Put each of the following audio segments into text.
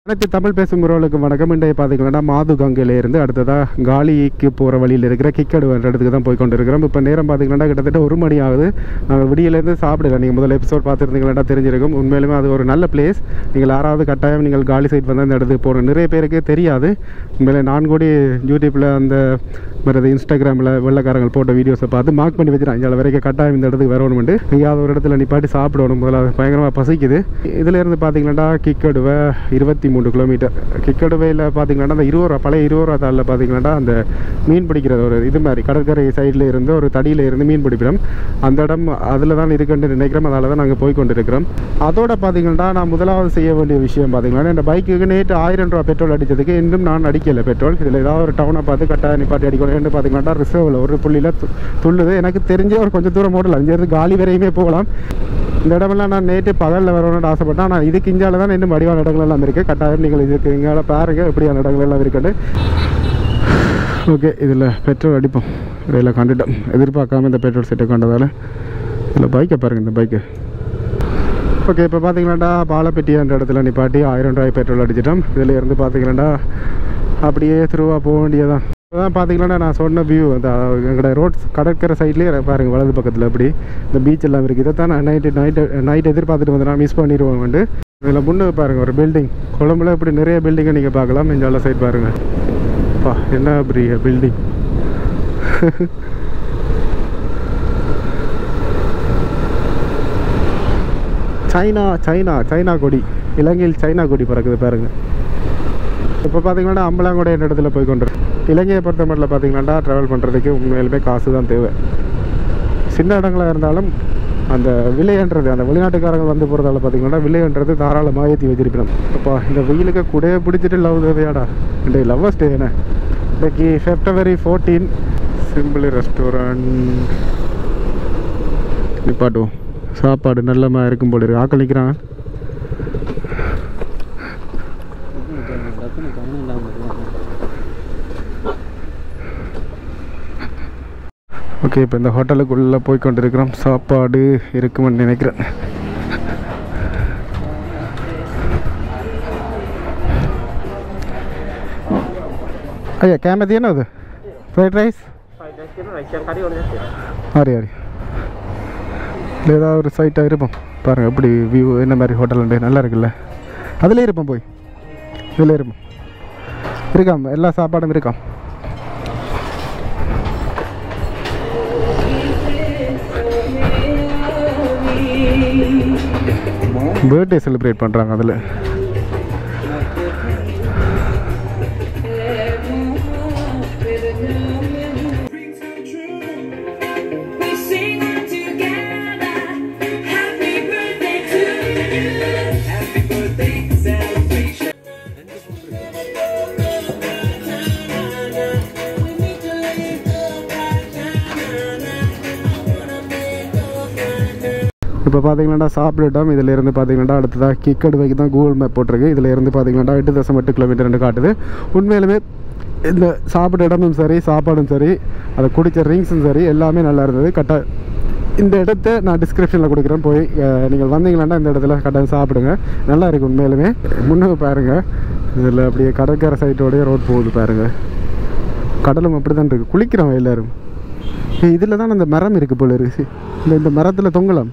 அனைத்து தமிழ் பேசும் உறவுகளுக்கு வணக்கம் இன்றைய பார்த்தீங்கன்னா மாது கங்கையில இருந்து அடுத்ததாக காலிக்கு போகிற வழியில் இருக்கிற கிக்கடு என்ற இடத்துக்கு தான் போய் கொண்டு இருக்கிறோம் இப்போ நேரம் பார்த்தீங்கன்னா கிட்டத்தட்ட ஒரு மணி ஆகுது நாங்கள் விடியிலேருந்து சாப்பிடல நீங்கள் முதல் எபிசோட் பார்த்துருந்தீங்கன்னா தெரிஞ்சிருக்கும் உண்மையிலுமே அது ஒரு நல்ல பிளேஸ் நீங்கள் யாராவது கட்டாயம் நீங்கள் காலி சைட் வந்து அந்த இடத்துக்கு போகணும் நிறைய பேருக்கு தெரியாது உண்மையிலே நான் கூட யூடியூப்பில் அந்த மற்றது இன்ஸ்டாகிராமில் வெள்ளக்காரங்கள் போட்ட வீடியோஸை பார்த்து மார்க் பண்ணி வச்சுருக்காங்க இதில் வரைக்கும் கட்டாயம் இந்த இடத்துக்கு வரணும்ட்டு எங்கேயாவது ஒரு இடத்துல நிப்பாட்டி சாப்பிடணும் முதல்ல பயங்கரமாக பசிக்குது இதில் இருந்து பார்த்தீங்கன்னா கிக்கடுவை இருபத்தி மூணு கிலோமீட்டர் கிக்கடுவையில் பார்த்தீங்கன்னா அந்த இருபது ரூபா பழைய இருபது ரூபா தாளில் பார்த்தீங்கன்னா அந்த மீன் பிடிக்கிறது ஒரு இது மாதிரி கடற்கரை சைடில் இருந்து ஒரு தடியில் இருந்து மீன் பிடிப்பிடும் அந்த இடம் அதில் தான் இருக்குன்னு நினைக்கிறோம் அதால் தான் நாங்கள் போய் கொண்டு இருக்கிறோம் அதோட பார்த்தீங்கன்னா நான் முதலாவது செய்ய வேண்டிய விஷயம் பார்த்தீங்கன்னா இந்த பைக்குக்கு நேற்று ஆயிரம் ரூபா பெட்ரோல் அடித்ததுக்கு இன்னும் நான் அடிக்கலை பெட்ரோல் இதில் ஏதாவது ஒரு டவுனை பார்த்து கட்டாய நிப்பாட்டி அடிக்கணும் என்று பார்த்தீங்கன்னா ரிசர்வில் ஒரு புள்ளியில் து- துள்ளுது எனக்கு தெரிஞ்ச ஒரு கொஞ்சம் தூரம் ஓடலாம் இங்கேருந்து காலி வரையுமே போகலாம் இந்த இடமெல்லாம் நான் நேற்று பகலில் வரணும்னு ஆசைப்பட்டேன் ஆனால் இதுக்கு இஞ்சால தான் இன்னும் வடிவான இடங்கள் எல்லாம் இருக்குது கட்டாயம் நீங்கள் இதுக்கு இங்கால பாருங்க எப்படியான இடங்கள் எல்லாம் இருக்குன்னு ஓகே இதில் பெட்ரோல் அடிப்போம் இதில் கண்டுட்டோம் எதிர்பார்க்காம இந்த பெட்ரோல் செட்டை கண்டதால் இதில் பைக்கை பாருங்கள் இந்த பைக்கு ஓகே இப்போ பார்த்தீங்களாண்டா பாலப்பட்டியான்ற இடத்துல நிப்பாட்டி ஆயிரம் ரூபாய் பெட்ரோல் அடிச்சிட்டோம் இதில் இருந்து பார்த்தீங்களாண்டா அப்படியே திருவா போக வேண்டியதான் இப்போதான் பார்த்தீங்கன்னா நான் சொன்ன வியூ அந்த எங்களோட ரோட் கடற்கரை சைட்லேயே பாருங்கள் வலது பக்கத்தில் அப்படி இந்த பீச் எல்லாம் இருக்குது இதை தான் நான் நைட்டு நைட்டு நைட் எதிர்பார்த்துட்டு வந்து நான் மிஸ் பண்ணிடுவோம் வந்து இதில் முன்னு பாருங்கள் ஒரு பில்டிங் கொழம்புல இப்படி நிறைய பில்டிங்கை நீங்கள் பார்க்கலாம் நெஞ்சால சைட் பாருங்கள் பா என்ன பெரிய பில்டிங் சைனா சைனா சைனா கொடி இலங்கையில் சைனா கொடி பறக்குது பாருங்க இப்போ பார்த்தீங்கன்னா அம்பலாங்கோட என்ற இடத்துல போய் கொண்டு இலங்கையை பொறுத்த மட்டும் பார்த்தீங்கன்னா ட்ராவல் பண்ணுறதுக்கு உண்மையிலுமே காசு தான் தேவை சின்ன இடங்களாக இருந்தாலும் அந்த விலைன்றது அந்த வெளிநாட்டுக்காரங்க வந்து போகிறதால பார்த்தீங்கன்னா விலைன்றது தாராளமாக ஏற்றி வச்சிருப்பிடும் அப்பா இந்த வெயிலுக்கு கூடயே பிடிச்சிட்டு லவ் தேவையாடா இந்த லவ்வர்ஸ் டே என்ன இன்னைக்கு ஃபெப்ரவரி ஃபோர்டீன் சிம்பிள் ரெஸ்டாரண்ட் நிப்பாட்டுவோம் சாப்பாடு நல்லமா இருக்கும் போல இருக்கு ஆக்கள் நிற்கிறான் ஓகே இப்போ இந்த ஹோட்டலுக்குள்ளே போய் கொண்டிருக்கிறோம் சாப்பாடு இருக்குமென்னு நினைக்கிறேன் ஐயா கேமதி என்ன அது ஃப்ரைட் ரைஸ் ஆரி ஆரி இல்லை ஏதாவது ஒரு சைட்டாக இருப்போம் பாருங்கள் எப்படி வியூ என்ன மாதிரி ஹோட்டல் உண்டு நல்லா இருக்குல்ல அதிலே இருப்போம் போய் இதில் இருப்போம் இருக்காம் எல்லா சாப்பாடும் இருக்காம் பர்த்டே செலிப்ரேட் பண்ணுறாங்க அதில் We sing it together. Happy birthday to you. Happy birthday celebration. இப்போ பார்த்தீங்கன்னா சாப்பிட்டுட்டோம் இதில் இருந்து பார்த்தீங்கன்னா அடுத்ததாக கிக்கடுவைக்கு தான் கூகுள் மேப் போட்டிருக்கு இதில் இருந்து பார்த்தீங்கன்னா எட்டு தசம் எட்டு கிலோமீட்டர் காட்டுது உண்மையிலுமே இந்த சாப்பிட்ட இடமும் சரி சாப்பாடும் சரி அதை குடித்த ரிங்ஸும் சரி எல்லாமே நல்லா இருந்தது கரெக்டாக இந்த இடத்த நான் டிஸ்கிரிப்ஷனில் கொடுக்குறேன் போய் அஹ், நீங்கள் வந்தீங்கன்னா இந்த இடத்துல கரெக்டாக சாப்பிடுங்க நல்லா இருக்கு உண்மையிலுமே முன்னே பாருங்கள் இதில் அப்படியே கடற்கரை சைட்டோடய ரோட் போகுது பாருங்கள் கடலும் அப்படி தான் இருக்குது குளிக்கிறோம் எல்லாரும் இதில் தான் அந்த மரம் இருக்குது போல இருக்கு இந்த இந்த மரத்தில் தொங்கலாம்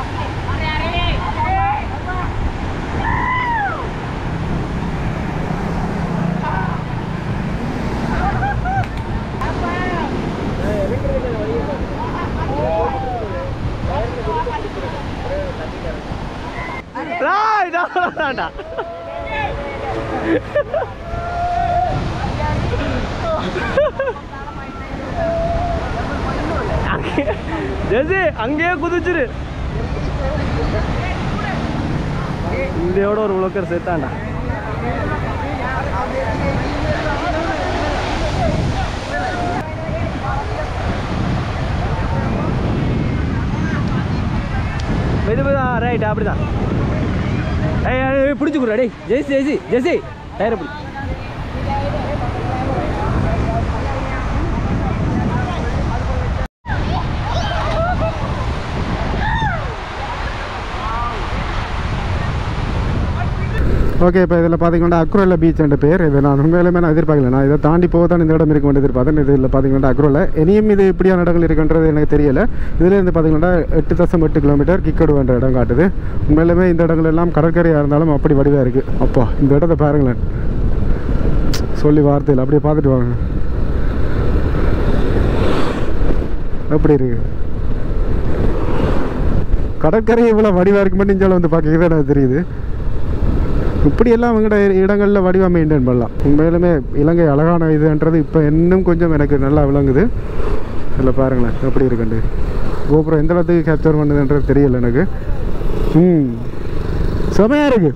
ஜெசி அங்கேயே குதிச்சிரு இந்தியோட ஒரு உலக்கர் சேர்த்தாண்டா மெது மெது ரைட் அப்படிதான் ஏய், ஏய் பிடிச்சி கொடுறா டேய் ஜெய்சி ஜெய்சி ஜெய்சி டயரை பிடி ஓகே இப்போ இதில் பார்த்தீங்கன்னா அக்ரோல பீச் என்ற பேர் இது நான் உண்மையிலுமே நான் எதிர்பார்க்கல நான் இதை தாண்டி போக தான் இந்த இடம் இருக்க வேண்டிய எதிர்பார்த்தேன் இதில் பார்த்தீங்கன்னா அக்ரோல இனியும் இது இப்படியான இடங்கள் இருக்குன்றது எனக்கு தெரியல இதுலேருந்து பார்த்தீங்கன்னா எட்டு தசம் எட்டு கிலோமீட்டர் கிக்கடு என்ற இடம் காட்டுது உண்மையிலுமே இந்த இடங்கள் எல்லாம் கடற்கரையாக இருந்தாலும் அப்படி வடிவாக இருக்குது அப்பா இந்த இடத்த பாருங்களேன் சொல்லி வார்த்தையில் அப்படியே பார்த்துட்டு வாங்க எப்படி இருக்கு கடற்கரை இவ்வளோ வடிவாக இருக்கு மட்டும் இந்தியாவில் வந்து பார்க்க தான் எனக்கு தெரியுது இப்படியெல்லாம் அவங்கட இடங்களில் வடிவம் மெயின்டைன் பண்ணலாம் உண்மையிலுமே இலங்கை அழகான இதுன்றது இப்போ இன்னும் கொஞ்சம் எனக்கு நல்லா விளங்குது இதில் பாருங்களேன் எப்படி இருக்குண்டு கோபுரம் எந்த அளவுக்கு கேப்சர் பண்ணுதுன்றது தெரியல எனக்கு ம் செமையாக இருக்கு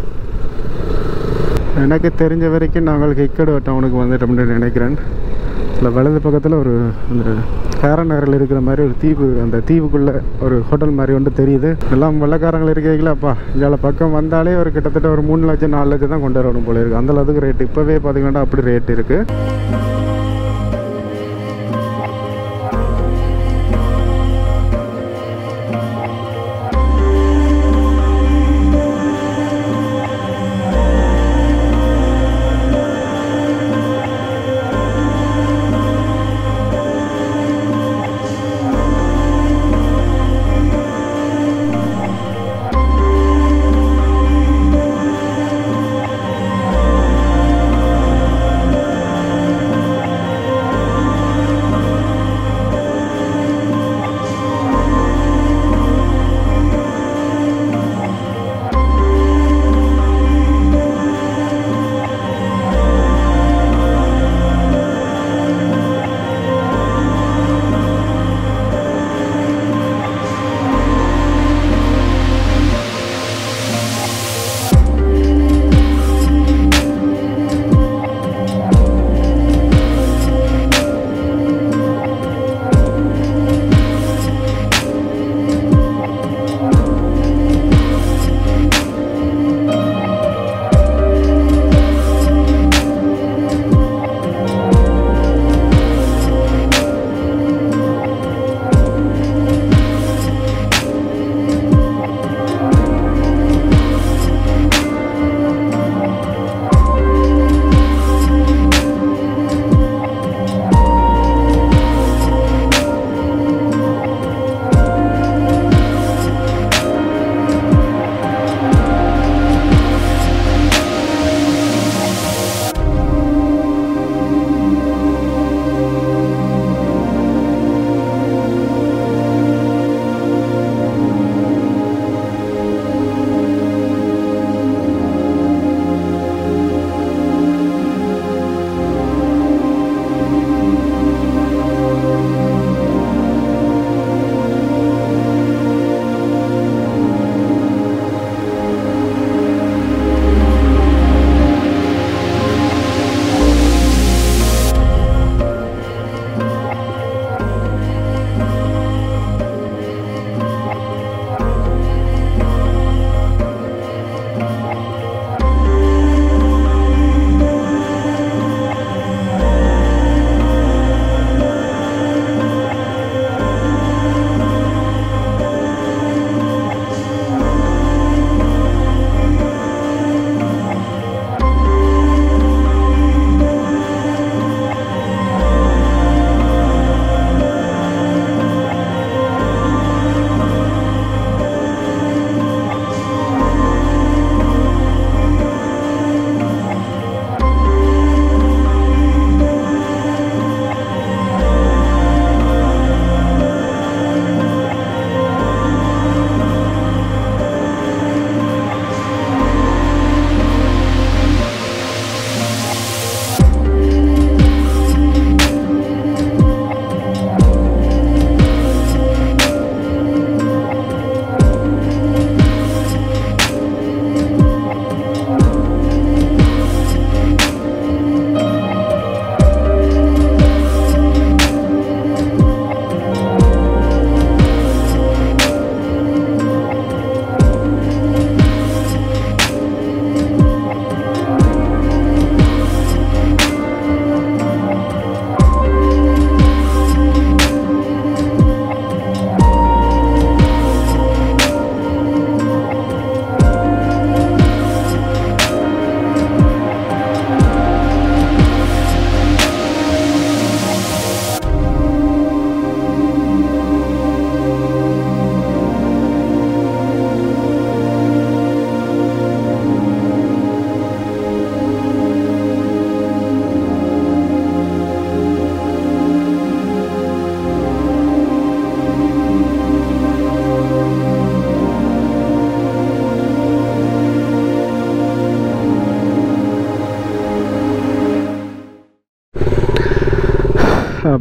எனக்கு தெரிஞ்ச வரைக்கும் நாங்கள் கிக்கடு டவுனுக்கு வந்துட்டோம்னு நினைக்கிறேன் இல்லை வலது பக்கத்தில் ஒரு அந்த கேரன் நகரில் இருக்கிற மாதிரி ஒரு தீவு அந்த தீவுக்குள்ளே ஒரு ஹோட்டல் மாதிரி ஒன்று தெரியுது எல்லாம் வெள்ளக்காரங்கள் இருக்கீங்களாப்பா இங்கே பக்கம் வந்தாலே ஒரு கிட்டத்தட்ட ஒரு மூணு லட்சம் நாலு லட்சம் தான் கொண்டு வரணும் போல இருக்குது அந்த அளவுக்கு ரேட் இப்போவே பார்த்தீங்கன்னா அப்படி ரேட் இருக்குது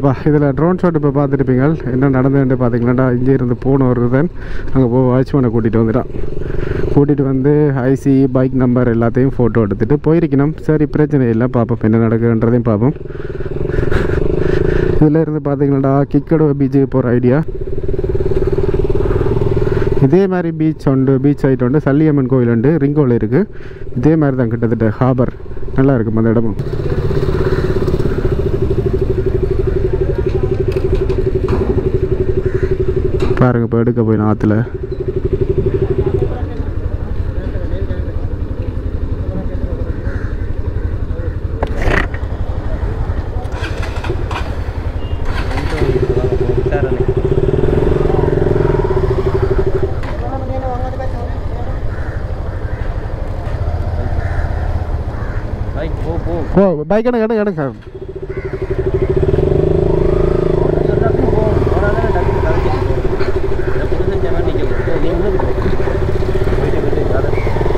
ஓகேப்பா இதில் ட்ரோன் ஷாட் இப்போ பார்த்துருப்பீங்க என்ன நடந்ததுன்னு பார்த்தீங்களா இங்கே இருந்து போன ஒருத்தன் அங்கே போ வாட்ச்மேனை கூட்டிகிட்டு வந்துட்டான் கூட்டிகிட்டு வந்து ஐசி பைக் நம்பர் எல்லாத்தையும் ஃபோட்டோ எடுத்துகிட்டு போயிருக்கணும் சரி பிரச்சனை இல்லை பார்ப்போம் என்ன நடக்குதுன்றதையும் பார்ப்போம் இதில் இருந்து பார்த்தீங்களா கிக்கடோ பீச்சுக்கு போகிற ஐடியா இதே மாதிரி பீச் உண்டு பீச் சைட் உண்டு சல்லியம்மன் கோயில் உண்டு ரிங்கோவில் இருக்குது இதே மாதிரி தான் கிட்டத்தட்ட ஹாபர் நல்லா இருக்கும் அந்த இடமும் பாருங்க இப்போ எடுக்க போய் ஆற்றுல பைக் போ போ ஓ பைக் எனக்கு எனக்கு எனக்கு எல்லாத்தையும் போ போனால் தான் டக்குனு கதைச்சிட்டு போகிறது இதை புதுசு இந்த மாதிரி நிற்க முடியும் நீ இன்னும் போயிட்டு போயிட்டு அதை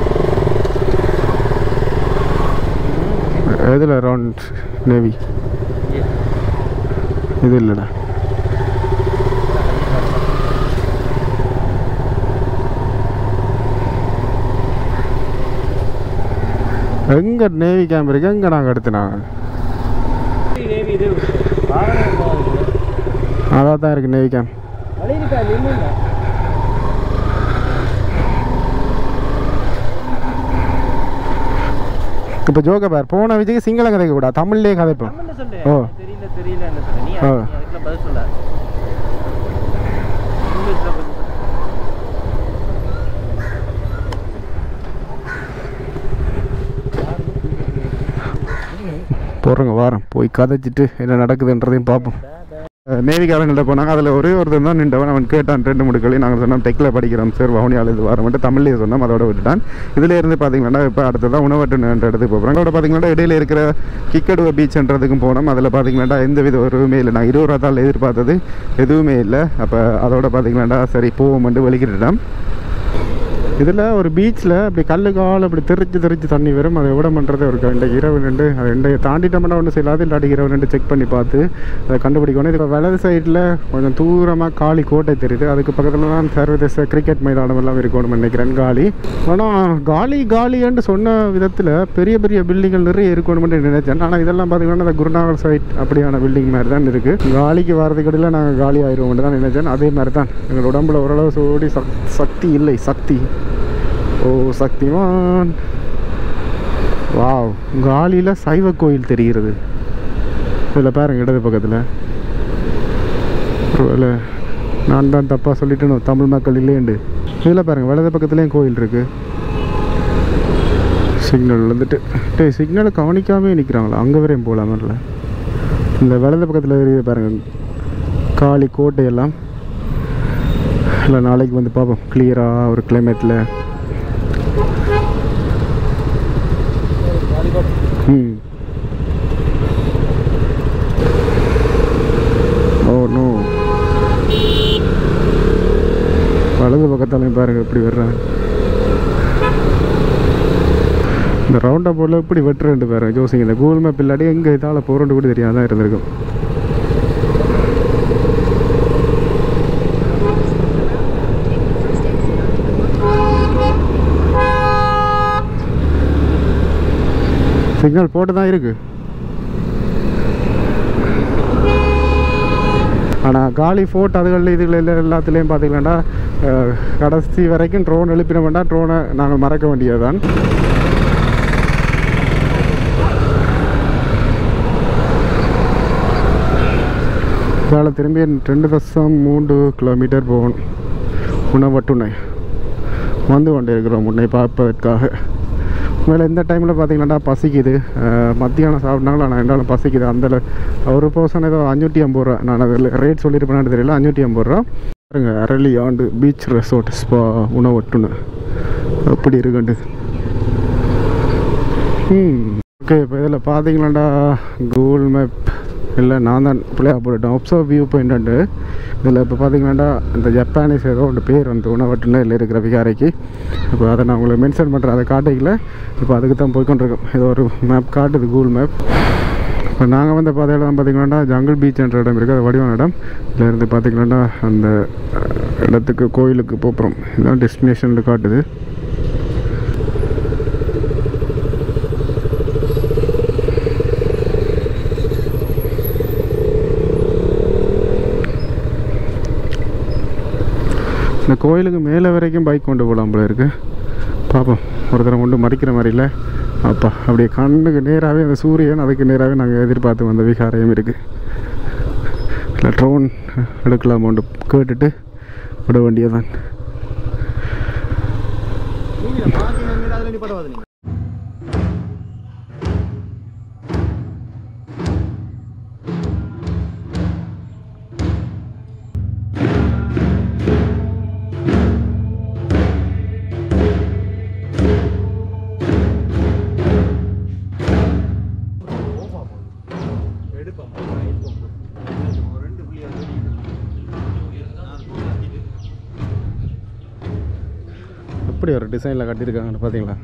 எதில் ரவுண்ட் நேவி இது இல்லைடா எங்கே நேவி கேம்ப் இருக்கு எங்கே நாங்கள் எடுத்துனாங்க நேவி இது வாகனம் போகுது அதான் தான் இருக்குது நேவி கேம்ப் வழி இருக்கா நின்று இப்போ ஜோக்க பார் போன விஜய்க்கு சிங்களம் கதைக்க கூடாது தமிழ்லேயே கதைப்போம் தமிழ்ல சொல்லு ஓ. தெரியல தெரியல என்ன சொல்ல நீ ஓ. நீ அதுக்குள்ள பதில் சொல்ல இங்கிலீஷ்ல பதில் சொல்லு. போடுறோங்க வாரம் போய் கதைச்சிட்டு என்ன நடக்குதுன்றதையும் பார்ப்போம் நேவிகாரங்கள்ட்ட போனாங்க அதில் ஒரே ஒருத்தன் தான் நின்றவன் அவன் கேட்டான் ரெண்டு முடுக்களி நாங்கள் சொன்னோம் டெக்கில் படிக்கிறோம் சார் வவுனியால் இது வர மட்டும் தமிழ்லேயே சொன்னோம் அதோட விட்டுட்டான் இதில் இருந்து பார்த்தீங்கன்னா இப்போ அடுத்ததான் உணவட்டுன்ற இடத்துக்கு போகிறோம் அதோட பார்த்தீங்கன்னா இடையில இருக்கிற கிக்கடுவ பீச்ன்றதுக்கும் போனோம் அதில் பார்த்தீங்கன்னா எந்த வித ஒருவுமே இல்லை நான் இருபது ரூபா எதிர்பார்த்தது எதுவுமே இல்லை அப்போ அதோட பார்த்தீங்கன்னா சரி போவோம்ட்டு வெளிக்கிட்டுட்டோம் இதில் ஒரு பீச்சில் அப்படி கல்லு கால் அப்படி தெரிச்சு தெரிச்சு தண்ணி வரும் அதை விட பண்ணுறது ஒரு ரெண்டு இரவு ரெண்டு அது ரெண்டு தாண்டிட்டோம்னா ஒன்றும் செய்யலாது இல்லாட்டி இரவு ரெண்டு செக் பண்ணி பார்த்து அதை கண்டுபிடிக்கணும் இது வலது சைடில் கொஞ்சம் தூரமாக காளி கோட்டை தெரியுது அதுக்கு பக்கத்தில் தான் சர்வதேச கிரிக்கெட் மைதானம் எல்லாம் இருக்கணும்னு நினைக்கிறேன் காலி ஆனால் காலி காலின்னு சொன்ன விதத்தில் பெரிய பெரிய பில்டிங்கள் நிறைய இருக்கணும்னு நினைச்சேன் ஆனால் இதெல்லாம் பார்த்தீங்கன்னா அந்த குருநாகல் சைட் அப்படியான பில்டிங் மாதிரி தான் இருக்குது காலிக்கு வரதுக்கு இடையில நாங்கள் காலி ஆயிடுவோம்னு தான் நினைச்சேன் அதே மாதிரி தான் எங்கள் உடம்புல ஓரளவு சோடி சக் சக்தி இல்லை சக்தி ஓ சக்திமான் வாவ் காலியில் சைவ கோயில் தெரிகிறது இதில் பாருங்க இடது பக்கத்தில் ஒருவேளை நான் தான் தப்பாக சொல்லிட்டேனோ தமிழ் மக்கள் இல்லையண்டு இதில் பாருங்க வலது பக்கத்துலேயும் கோயில் இருக்குது சிக்னல் வந்துட்டு டேய் சிக்னலை கவனிக்காமே நிற்கிறாங்களா அங்கே வரையும் போகலாமல்ல இந்த வலது பக்கத்தில் தெரியுது பாருங்க காளி கோட்டையெல்லாம் இல்லை நாளைக்கு வந்து பார்ப்போம் கிளியராக ஒரு கிளைமேட்டில் ம் ஓ நோ வலது பக்கத்தாலையும் பாருங்க எப்படி வர்றாங்க இந்த ரவுண்ட் போர்டில் இப்படி வெட்டுறேன்ட்டு பாருங்க ஜோசிங்க இந்த கூகுள் மேப் இல்லாட்டி எங்கே இதால் போகிறோன்னு கூட தெரியாதான் இருந்திருக்கும் சிக்னல் போட்டு தான் இருக்கு ஆனால் காலி ஃபோர்ட் அதுகளில் இதுகளில் எல்லா எல்லாத்துலேயும் பார்த்தீங்கன்னா அஹ், கடைசி வரைக்கும் ட்ரோன் எழுப்பின வேண்டாம் ட்ரோனை நாங்கள் மறக்க வேண்டியது தான் வேலை திரும்பி ரெண்டு தசம் மூன்று கிலோமீட்டர் போகணும் உணவட்டுணை வந்து கொண்டு இருக்கிறோம் உன்னை பார்ப்பதற்காக மேலே இந்த டைமில் பார்த்தீங்கன்னா பசிக்குது அஹ், மத்தியானம் சாப்பிட்னாலும் ஆனால் என்னாலும் பசிக்குது அந்த ஒரு பர்சன் ஏதோ அஞ்சூற்றி ஐம்பது ரூபா நான் அதில் ரேட் சொல்லியிருப்பேன்னு தெரியல அஞ்சூற்றி ஐம்பது ரூபா பாருங்க அரளி ஆண்டு பீச் ரெசார்ட் ஸ்பா உணவட்டுன்னு அப்படி இருக்குண்டு ம் ஓகே இப்போ இதில் பார்த்தீங்களாண்டா கூகுள் மேப் இல்லை நான் தான் பிள்ளையா போட்டுட்டேன் ஒப்சர்வ் வியூ பாயிண்ட் இதில் இப்போ பார்த்தீங்கன்னாடா இந்த ஜப்பானீஸ் ஏதோ ஒன்று பேர் வந்து உணவட்டுன்னு இல்லை இருக்கிற விகாரைக்கு இப்போ அதை நான் உங்களுக்கு மென்ஷன் பண்ணுறேன் அதை காட்டிக்கல இப்போ அதுக்கு தான் போய்க்கொண்டிருக்கோம் ஏதோ ஒரு மேப் காட்டுது கூகுள் மேப் இப்போ நாங்கள் வந்த பாதையில் தான் பார்த்தீங்கன்னா ஜங்கிள் பீச் என்ற இடம் இருக்குது அது வடிவான இடம் இதில் இருந்து பார்த்தீங்கன்னா அந்த அஹ், இடத்துக்கு கோயிலுக்கு போகிறோம் இதுதான் டெஸ்டினேஷனில் காட்டுது இந்த கோயிலுக்கு மேலே வரைக்கும் பைக் கொண்டு போகலாம் போல இருக்கு பார்ப்போம் ஒரு தடவை கொண்டு மறிக்கிற மாதிரி இல்லை அப்பா அப்படியே கண்ணுக்கு நேராகவே அந்த சூரியன் அதுக்கு நேராகவே நாங்கள் எதிர்பார்த்து வந்த விகாரையும் இருக்குது இல்லை ட்ரோன் எடுக்கலாம் கொண்டு கேட்டுட்டு விட வேண்டியதான் நீங்க பாதி நன்மை அதில் நிப்பாடுவாது நீங்க எப்படி ஒரு டிசைனில் கட்டியிருக்காங்கன்னு பார்த்தீங்களா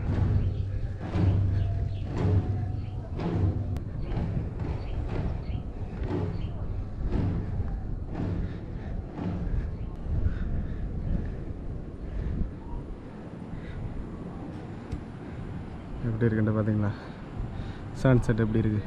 எப்படி இருக்குன்னு பார்த்தீங்களா சன்செட் எப்படி இருக்குது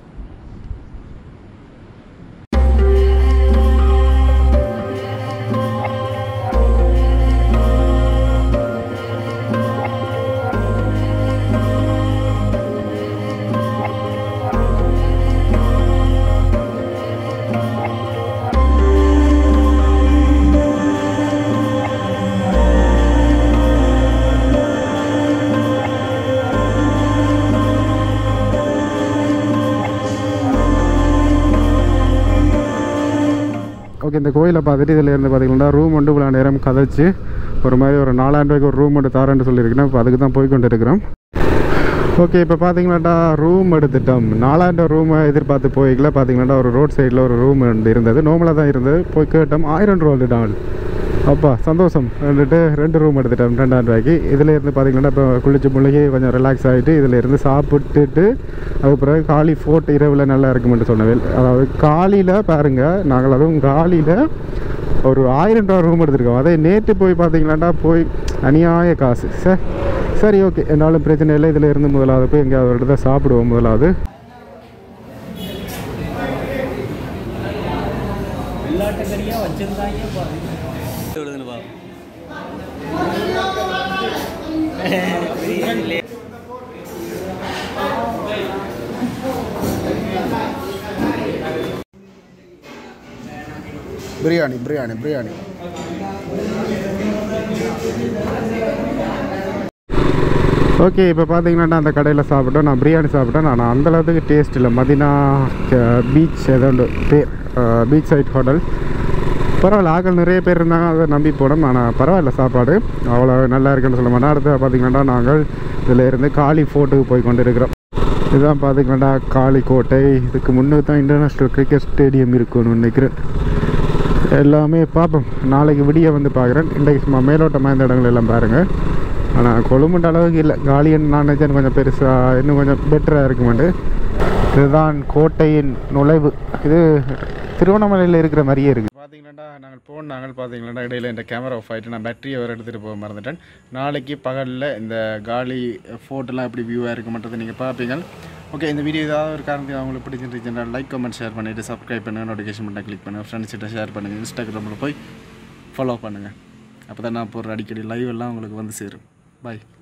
ஓகே இந்த கோயிலை பார்த்துட்டு இதில் இருந்து பார்த்தீங்கன்னா ரூம் வந்து இவ்வளோ நேரம் கதைச்சு ஒரு மாதிரி ஒரு நாலாயிரம் ரூபாய்க்கு ஒரு ரூம் மட்டும் தரேன்னு சொல்லியிருக்கேன் இப்போ அதுக்கு தான் போய் கொண்டு இருக்கிறோம் ஓகே இப்போ பார்த்தீங்கன்னாட்டா ரூம் எடுத்துட்டோம் நாலாயிரம் ரூமை எதிர்பார்த்து போய்க்கல பார்த்தீங்கன்னா ஒரு ரோட் சைடில் ஒரு ரூம் இருந்தது நார்மலாக தான் இருந்தது போய் கேட்டோம் ஆயிரம் ரூபா வந்துட்டான் அப்பா சந்தோஷம் வந்துட்டு ரெண்டு ரூம் எடுத்துட்டோம் ரெண்டாயிரம் ரூபாய்க்கு இதில் இருந்து பார்த்தீங்கன்னா இப்போ குளிச்சு முழுகி கொஞ்சம் ரிலாக்ஸ் ஆகிட்டு இதில் இருந்து சாப்பிட்டுட்டு அதுக்கு பிறகு காலி ஃபோர்ட் இரவில் நல்லா இருக்குமென்று சொன்னவேல் அதாவது காலியில் பாருங்கள் நாங்கள் அதுவும் காலியில் ஒரு ஆயிரம் ரூபா ரூம் எடுத்திருக்கோம் அதே நேற்று போய் பார்த்தீங்களாண்டா போய் அநியாய காசு சார் சரி ஓகே என்னாலும் பிரச்சனை இல்லை இதில் இருந்து முதலாவது போய் எங்கேயாவது ஒரு இடத்துல சாப்பிடுவோம் முதலாவது வெள்ளாட்டுக்கறியா வச்சிருந்தாங்க பாரு எழுதுன்னு பா பிரியாணி பிரியாணி பிரியாணி ஓகே இப்போ பார்த்தீங்கன்னா அந்த கடையில் சாப்பிட்டோம் நான் பிரியாணி சாப்பிட்டேன் நான் அந்த அளவுக்கு டேஸ்ட் இல்லை மதினா பீச் ஏதோ ஒன்று பேர் பீச் சைட் ஹோட்டல் பரவாயில்ல ஆக்கள் நிறைய பேர் இருந்தாங்க அதை நம்பி போனோம் ஆனால் பரவாயில்ல சாப்பாடு அவ்வளோ நல்லா இருக்குன்னு சொல்ல மாட்டேன் அடுத்து பார்த்தீங்கன்னா நாங்கள் இதில் இருந்து காளி ஃபோர்ட்டுக்கு போய் கொண்டு இருக்கிறோம் இதுதான் பார்த்தீங்கன்னா காளி கோட்டை இதுக்கு முன்னுக்கு தான் இன்டர்நேஷ்னல் கிரிக்கெட் ஸ்டேடியம் இருக்குன்னு நினைக்கிறேன் எல்லாமே பார்ப்போம் நாளைக்கு விடிய வந்து பார்க்குறேன் இன்றைக்கு சும்மா மேலோட்டமாக இந்த இடங்கள் எல்லாம் பாருங்கள் ஆனால் கொழும்புன்ற அளவுக்கு இல்லை காலியன் நான் நினச்சேன் கொஞ்சம் பெருசாக இன்னும் கொஞ்சம் பெட்டராக இருக்குமெண்டு இதுதான் கோட்டையின் நுழைவு இது திருவண்ணாமலையில் இருக்கிற மாதிரியே இருக்குது பார்த்தீங்கன்னா நாங்கள் போனாங்க பார்த்தீங்கன்னா இடையில இந்த கேமரா ஆஃப் ஆகிட்டு நான் பேட்டரியை வேறு எடுத்துகிட்டு போக மறந்துட்டேன் நாளைக்கு பகலில் இந்த காலி ஃபோட்டோலாம் எப்படி வியூவாக இருக்குமன்றதை நீங்கள் பார்ப்பீங்க ஓகே இந்த வீடியோ ஏதாவது ஒரு காரணத்துக்கு அவங்களுக்கு பிடிச்சிருந்துச்சுன்னா லைக் கமெண்ட் ஷேர் பண்ணிவிட்டு சப்ஸ்கிரைப் பண்ணுங்கள் நோட்டிஃபிகேஷன் பண்ண கிளிக் பண்ணுங்கள் ஃப்ரெண்ட்ஸ்கிட்ட ஷேர் பண்ணுங்கள் இன்ஸ்டாகிராமில் போய் ஃபாலோ பண்ணுங்கள் அப்போ தான் நான் போடுற அடிக்கடி லைவ் எல்லாம் உங்களுக்கு வந்து சேரும் பாய்